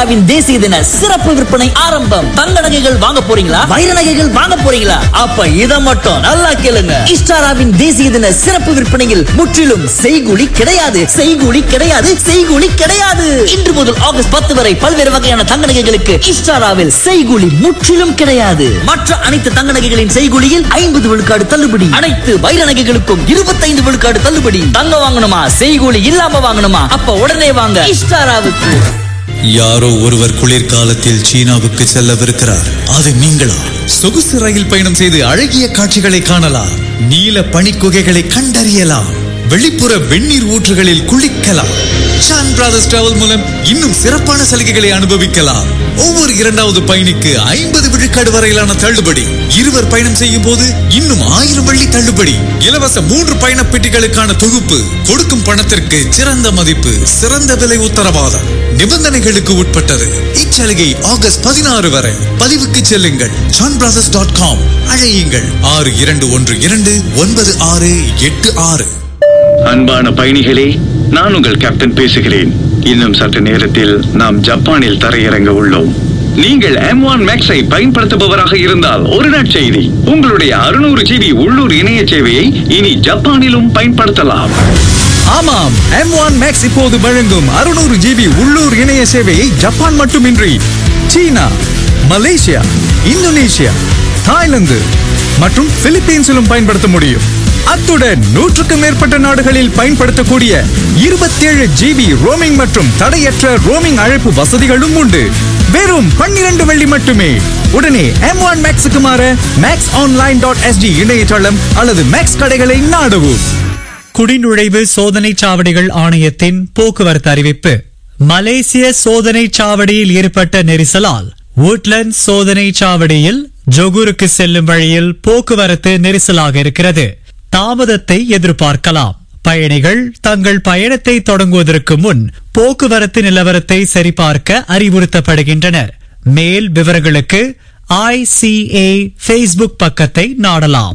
இஸ்டாராவின் தேசிய தின சிறப்பு விற்பனை ஆரம்பம் தங்க நகைகள் வாங்க போறீங்களா வைர நகைகள் வாங்க போறீங்களா அப்ப இத மட்டும் நல்லா கேளுங்க இஸ்டாராவின் தேசிய தின சிறப்பு விற்பனையில் முற்றிலும் செய்கூலி கிடையாது செய்கூலி கிடையாது செய்கூலி கிடையாது இன்று முதல் ஆகஸ்ட் பத்து வரை பல்வேறு வகையான தங்க நகைகளுக்கு இஸ்டாராவில் செய்கூலி முற்றிலும் கிடையாது மற்ற அனைத்து தங்க நகைகளின் செய்கூலியில் ஐம்பது விழுக்காடு தள்ளுபடி அனைத்து வைர நகைகளுக்கும் இருபத்தைந்து விழுக்காடு தள்ளுபடி தங்க வாங்கணுமா செய்கூலி இல்லாம வாங்கணுமா அப்ப உடனே வாங்க இஸ்டாராவுக்கு யாரோ ஒருவர் குளிர்காலத்தில் சீனாவுக்கு செல்லவிருக்கிறார் அது நீங்களா சொகுசு ரயில் பயணம் செய்து அழகிய காட்சிகளை காணலாம் நீல பனிக்குகைகளை கண்டறியலாம் வெளிப்புற வெந்நீர் ஊற்றுகளில் குளிக்கலாம் ஷான் பிரதர்ஸ் டிராவல் மூலம் இன்னும் சிறப்பான சலுகைகளை அனுபவிக்கலாம் ஒவ்வொரு இரண்டாவது பயணிக்கு ஐம்பது விழுக்காடு வரையிலான தள்ளுபடி இருவர் பயணம் செய்யும் போது இன்னும் ஆயிரம் வெள்ளி தள்ளுபடி இலவச மூன்று பயண பெட்டிகளுக்கான தொகுப்பு கொடுக்கும் பணத்திற்கு சிறந்த மதிப்பு சிறந்த விலை உத்தரவாதம் நிபந்தனைகளுக்கு உட்பட்டது இச்சலுகை ஆகஸ்ட் பதினாறு வரை பதிவுக்கு செல்லுங்கள் ஷான் பிரதர்ஸ் டாட் காம் அழையுங்கள் ஆறு இரண்டு ஒன்று இரண்டு ஒன்பது ஆறு எட்டு ஆறு அன்பான பயணிகளே நான் உங்கள் கேப்டன் பேசுகிறேன் இன்னும் சற்று நேரத்தில் நாம் ஜப்பானில் தரையிறங்க உள்ளோம் நீங்கள் எம் ஒன் மேக்ஸை பயன்படுத்துபவராக இருந்தால் ஒரு நற்செய்தி உங்களுடைய அறுநூறு ஜிபி உள்ளூர் இணைய சேவையை இனி ஜப்பானிலும் பயன்படுத்தலாம் ஆமாம் எம் ஒன் மேக்ஸ் இப்போது வழங்கும் அறுநூறு ஜிபி உள்ளூர் இணைய சேவையை ஜப்பான் மட்டுமின்றி சீனா மலேசியா இந்தோனேஷியா தாய்லாந்து மற்றும் பிலிப்பீன்ஸிலும் பயன்படுத்த முடியும் அத்துடன் நூற்றுக்கும் மேற்பட்ட நாடுகளில் பயன்படுத்தக்கூடிய இருபத்தேழு ஜிபி ரோமிங் மற்றும் தடையற்ற ரோமிங் அழைப்பு வசதிகளும் உண்டு வெறும் பன்னிரண்டு வெள்ளி மட்டுமே உடனே எம் ஒன் மேக்ஸுக்கு மாற மேக்ஸ் ஆன்லைன் டாட் எஸ்டி இணையதளம் அல்லது மேக்ஸ் கடைகளை நாடவும் குடிநுழைவு சோதனை சாவடிகள் ஆணையத்தின் போக்குவரத்து அறிவிப்பு மலேசிய சோதனை சாவடியில் ஏற்பட்ட நெரிசலால் woodlands சோதனை சாவடியில் ஜொகூருக்கு செல்லும் வழியில் போக்குவரத்து நெரிசலாக இருக்கிறது தாமதத்தை எதிர்பார்க்கலாம் பயணிகள் தங்கள் பயணத்தை தொடங்குவதற்கு முன் போக்குவரத்து நிலவரத்தை சரிபார்க்க அறிவுறுத்தப்படுகின்றனர் மேல் விவரங்களுக்கு ஐசிஏ ஃபேஸ்புக் பக்கத்தை நாடலாம்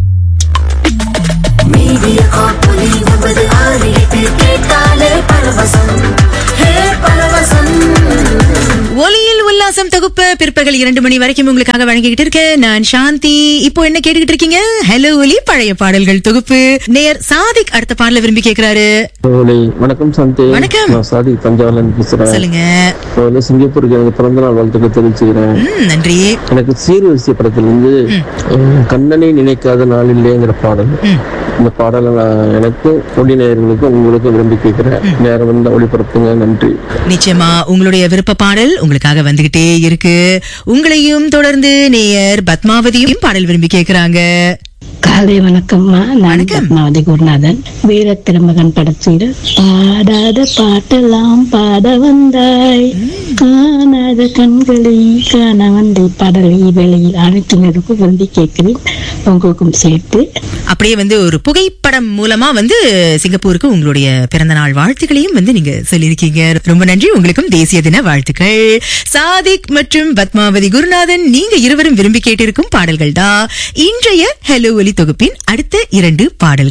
மீடியா காப்பொலி ஒன்பது ஆறு எட்டு கேட்டாலே பரவசம் ஹே பரவசம் ஒலியில் உல்லாசம் தொகுப்பு பிற்பகல் இரண்டு மணி வரைக்கும் உங்களுக்காக வழங்கிக்கிட்டு இருக்கேன் நான் சாந்தி இப்போ என்ன கேட்டுக்கிட்டு இருக்கீங்க ஹலோ ஒலி பழைய பாடல்கள் தொகுப்பு நேர் சாதிக் அடுத்த பாடல விரும்பி கேக்குறாரு ஓலை வணக்கம் சாந்தி வணக்கம். நான் சாதி தஞ்சாவூர்ல இருந்து பேசுறேன் சொல்லுங்க ஓலை சிங்கப்பூருக்கு எனக்கு பிறந்த நாள் வாழ்த்துக்கள் தெரிவிச்சுக்கிறேன் ம், நன்றி எனக்கு சீர்வரிசை படத்திலிருந்து அஹ், கண்ணனை நினைக்காத நாள் இல்லைங்கிற பாடல் இந்த பாடலை நான் எனக்கும் ஒளி நேயர்களுக்கும் உங்களுக்கும் விரும்பி கேட்கிறேன் நேரம் வந்தா ஒளிபரப்புங்க நன்றி நிச்சயமா உங்களுடைய விருப்ப பாடல் உங்களுக்காக வந்துகிட்டே இருக்கு உங்களையும் தொடர்ந்து நேயர் பத்மாவதியும் பாடல் விரும்பி கேக்குறாங்க காலை வணக்கம்மா நான் வணக்கம். பத்மாவதி குருநாதன் வீர திருமகன் படத்தில் பாடாத பாட்டெல்லாம் பாட வந்தாய் காணாத கண்களை காண வந்தை பாடலை வேளையில் அனைத்து நேருக்கும் விரும்பி கேட்கிறேன் உங்களுக்கும் சேர்த்து அப்படியே வந்து ஒரு புகைப்படம் மூலமா வந்து சிங்கப்பூருக்கு உங்களுடைய பிறந்த நாள் வாழ்த்துக்களையும் வந்து நீங்க சொல்லியிருக்கீங்க ரொம்ப நன்றி உங்களுக்கும் தேசிய தின வாழ்த்துக்கள் சாதிக் மற்றும் பத்மாவதி குருநாதன் நீங்க இருவரும் விரும்பி கேட்டிருக்கும் பாடல்கள் தான் இன்றைய ஹலோ ஒலி தொகுப்பின் அடுத்த இரண்டு பாடல்கள்